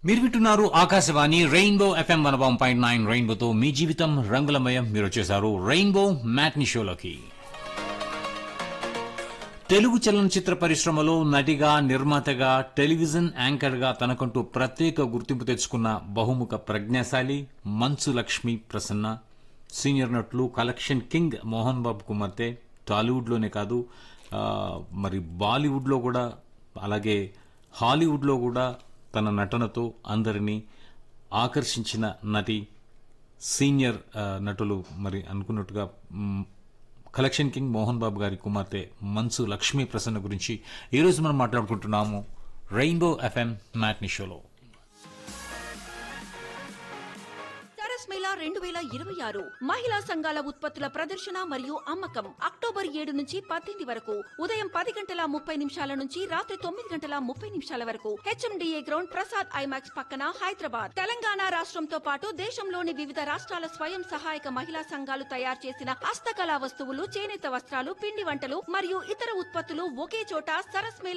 మీరు వింటున్నారు Akashvani rainbow FM one one point nine రెయిన్బోతో మీ జీవితం రంగులమయం మీరు వచ్చేసారు రెయిన్బో మ్యాట్ని షోలోకి తెలుగు చలనచిత్ర పరిశ్రమలో నటిగా నిర్మాతగా టెలివిజన్ యాంకర్గా తనకంటూ ప్రత్యేక గుర్తింపు తెచ్చుకున్న బహుముఖ ప్రజ్ఞాశాలి మంచు లక్ష్మి ప్రసన్న సీనియర్ నటులు కలెక్షన్ కింగ్ మోహన్ బాబు కుమార్తె టాలీవుడ్లోనే కాదు ఆ, మరి బాలీవుడ్లో కూడా అలాగే హాలీవుడ్లో కూడా తన నటనతో అందరినీ ఆకర్షించిన నటి సీనియర్ ఆ, నటులు మరి అనుకున్నట్టుగా మ్, కలెక్షన్ కింగ్ మోహన్ బాబు గారి కుమార్తె మన్సు లక్ష్మీ ప్రసన్న గురించి ఈ రోజు మనం మాట్లాడుకుంటున్నాము రెయిన్బో ఎఫ్ఎం మ్యాట్ని షోలో సరస్ మేళా రెండు వేల ఇరవై ఆరు మహిళా సంఘాల ఉత్పత్తుల ప్రదర్శన మరియు అమ్మకం అక్టోబర్ ఏడు నుంచి పద్దెనిమిది వరకు ఉదయం పది గంటల ముప్పై నిమిషాల నుంచి రాత్రి తొమ్మిది గంటల ముప్పై నిమిషాల వరకు హెచ్ఎండిఏ గ్రౌండ్ ప్రసాద్ ఐమాక్స్ పక్కన హైదరాబాద్ తెలంగాణ రాష్ట్రంతో పాటు దేశంలోని వివిధ రాష్ట్రాల స్వయం సహాయక మహిళా సంఘాలు తయారు చేసిన హస్తకళా వస్తువులు చేనేత వస్త్రాలు పిండి వంటలు మరియు ఇతర ఉత్పత్తులు ఒకే చోట సరస్ మేళా